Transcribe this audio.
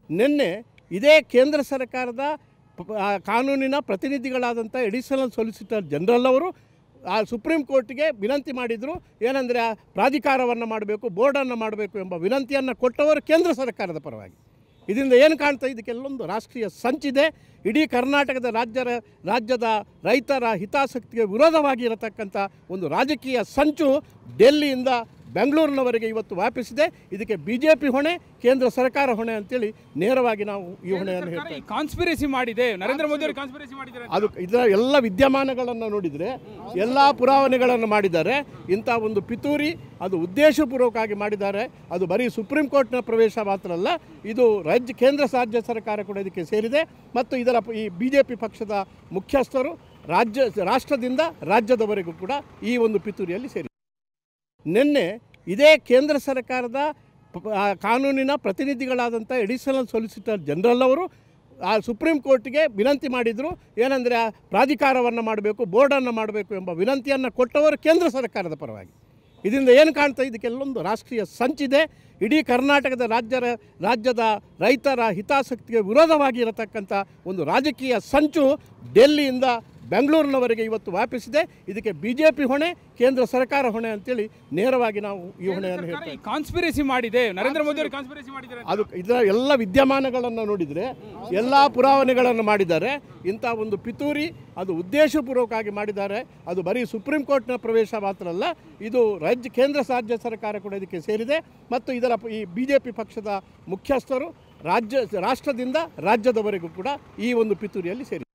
ನಿನ್ನೆ ಇದೇ ಕೇಂದ್ರ ಸರ್ಕಾರದ ಪ- ಆ ಕಾನೂನಿನ ಪ್ರತಿನಿಧಿಗಳಾದಂಥ ಎಡಿಷನಲ್ ಸೊಲಿಸಿಟರ್ ಜನರಲ್ ಅವರು ಆ ಸುಪ್ರೀಂ ಕೋರ್ಟ್ಗೆ ವಿನಂತಿ ಮಾಡಿದರು ಏನಂದರೆ ಆ ಪ್ರಾಧಿಕಾರವನ್ನು ಮಾಡಬೇಕು ಬೋರ್ಡನ್ನು ಮಾಡಬೇಕು ಎಂಬ ವಿನಂತಿಯನ್ನು ಕೊಟ್ಟವರು ಕೇಂದ್ರ ಸರ್ಕಾರದ ಪರವಾಗಿ ಇದರಿಂದ ಏನು ಕಾಣ್ತಾ ಇದಕ್ಕೆಲ್ಲೊಂದು ರಾಷ್ಟ್ರೀಯ ಸಂಚಿದೆ ಇಡೀ ಕರ್ನಾಟಕದ ರಾಜ್ಯರ ರಾಜ್ಯದ ರೈತರ ಹಿತಾಸಕ್ತಿಗೆ ವಿರೋಧವಾಗಿ ಇರತಕ್ಕಂಥ ಒಂದು ರಾಜಕೀಯ ಸಂಚು ಡೆಲ್ಲಿಯಿಂದ ಬೆಂಗಳೂರಿನವರೆಗೆ ಇವತ್ತು ವ್ಯಾಪಿಸಿದೆ ಇದಕ್ಕೆ ಬಿ ಜೆ ಪಿ ಹೊಣೆ ಕೇಂದ್ರ ಸರ್ಕಾರ ಹೊಣೆ ಅಂತೇಳಿ ನೇರವಾಗಿ ನಾವು ಈ ಹೊಣೆಯನ್ನು ಹೇಳ್ತೇವೆ ಕಾನ್ಸ್ಪಿರಸಿ ಮಾಡಿದೆ ನರೇಂದ್ರ ಮೋದಿ ಅವರು ಕಾನ್ಸ್ಪಿರಸಿ ಮಾಡಿದ್ದಾರೆ ಅಂತ. ಅದು ಇದರ ಎಲ್ಲ ವಿದ್ಯಮಾನಗಳನ್ನು ನೋಡಿದರೆ ಎಲ್ಲ ಪುರಾವಣೆಗಳನ್ನು ಮಾಡಿದ್ದಾರೆ ಇಂಥ ಒಂದು ಪಿತೂರಿ ಅದು ಉದ್ದೇಶಪೂರ್ವಕವಾಗಿ ಮಾಡಿದ್ದಾರೆ ಅದು ಬರೀ ಸುಪ್ರೀಂ ಕೋರ್ಟ್ನ ಪ್ರವೇಶ ಮಾತ್ರ ಅಲ್ಲ ಇದು ರಾಜ್ಯ ಕೇಂದ್ರ ರಾಜ್ಯ ಸರ್ಕಾರ ಕೂಡ ಇದಕ್ಕೆ ಸೇರಿದೆ ಮತ್ತು ಇದರ ಪ- ಈ ಬಿ ಜೆ ಪಿ ಪಕ್ಷದ ಮುಖ್ಯಸ್ಥರು ರಾಜ್ಯ ರಾಷ್ಟ್ರದಿಂದ ರಾಜ್ಯದವರೆಗೂ ಕೂಡ ಈ ಒಂದು ಪಿತೂರಿಯಲ್ಲಿ ಸೇರಿ ನಿನ್ನೆ ಇದೇ ಕೇಂದ್ರ ಸರ್ಕಾರದ ಪ- ಆ ಕಾನೂನಿನ ಪ್ರತಿನಿಧಿಗಳಾದಂಥ ಎಡಿಷನಲ್ ಸೊಲಿಸಿಟರ್ ಜನರಲ್ ಅವರು ಆ ಸುಪ್ರೀಂ ಕೋರ್ಟ್ಗೆ ವಿನಂತಿ ಮಾಡಿದರು ಏನಂದರೆ ಆ ಪ್ರಾಧಿಕಾರವನ್ನು ಮಾಡಬೇಕು ಬೋರ್ಡನ್ನು ಮಾಡಬೇಕು ಎಂಬ ವಿನಂತಿಯನ್ನು ಕೊಟ್ಟವರು ಕೇಂದ್ರ ಸರ್ಕಾರದ ಪರವಾಗಿ ಇದರಿಂದ ಏನು ಕಾಣ್ತಾ ಇದಕ್ಕೆಲ್ಲೊಂದು ರಾಷ್ಟ್ರೀಯ ಸಂಚಿದೆ ಇಡೀ ಕರ್ನಾಟಕದ ರಾಜ್ಯರ ರಾಜ್ಯದ ರೈತರ ಹಿತಾಸಕ್ತಿಗೆ ವಿರೋಧವಾಗಿ ಇರತಕ್ಕಂಥ ಒಂದು ರಾಜಕೀಯ ಸಂಚು ಡೆಲ್ಲಿಯಿಂದ ಬೆಂಗಳೂರಿನವರೆಗೆ ಇವತ್ತು ವ್ಯಾಪಿಸಿದೆ ಇದಕ್ಕೆ ಬಿ ಜೆ ಪಿ ಹೊಣೆ ಕೇಂದ್ರ ಸರ್ಕಾರ ಹೊಣೆ ಅಂತೇಳಿ ನೇರವಾಗಿ ನಾವು ಈ ಹೊಣೆಯನ್ನು ಹೇಳ್ತೇವೆ ಕಾನ್ಸ್ಪಿರಸಿ ಮಾಡಿದೆ ನರೇಂದ್ರ ಮೋದಿ ಅವರು ಕಾನ್ಸ್ಪಿರಸಿ ಮಾಡಿದ್ದಾರೆ ಅಂತ. ಅದು ಇದರ ಎಲ್ಲ ವಿದ್ಯಮಾನಗಳನ್ನು ನೋಡಿದರೆ ಎಲ್ಲ ಪುರಾವಣೆಗಳನ್ನು ಮಾಡಿದ್ದಾರೆ ಇಂಥ ಒಂದು ಪಿತೂರಿ ಅದು ಉದ್ದೇಶಪೂರ್ವಕವಾಗಿ ಮಾಡಿದ್ದಾರೆ ಅದು ಬರೀ ಸುಪ್ರೀಂ ಕೋರ್ಟ್ನ ಪ್ರವೇಶ ಮಾತ್ರ ಅಲ್ಲ ಇದು ರಾಜ್ಯ ಕೇಂದ್ರ ರಾಜ್ಯ ಸರ್ಕಾರ ಕೂಡ ಇದಕ್ಕೆ ಸೇರಿದೆ ಮತ್ತು ಇದರ ಪ- ಈ ಬಿ ಜೆ ಪಿ ಪಕ್ಷದ ಮುಖ್ಯಸ್ಥರು ರಾಜ್ಯ ರಾಷ್ಟ್ರದಿಂದ ರಾಜ್ಯದವರೆಗೂ ಕೂಡ ಈ ಒಂದು ಪಿತೂರಿಯಲ್ಲಿ ಸೇರಿದೆ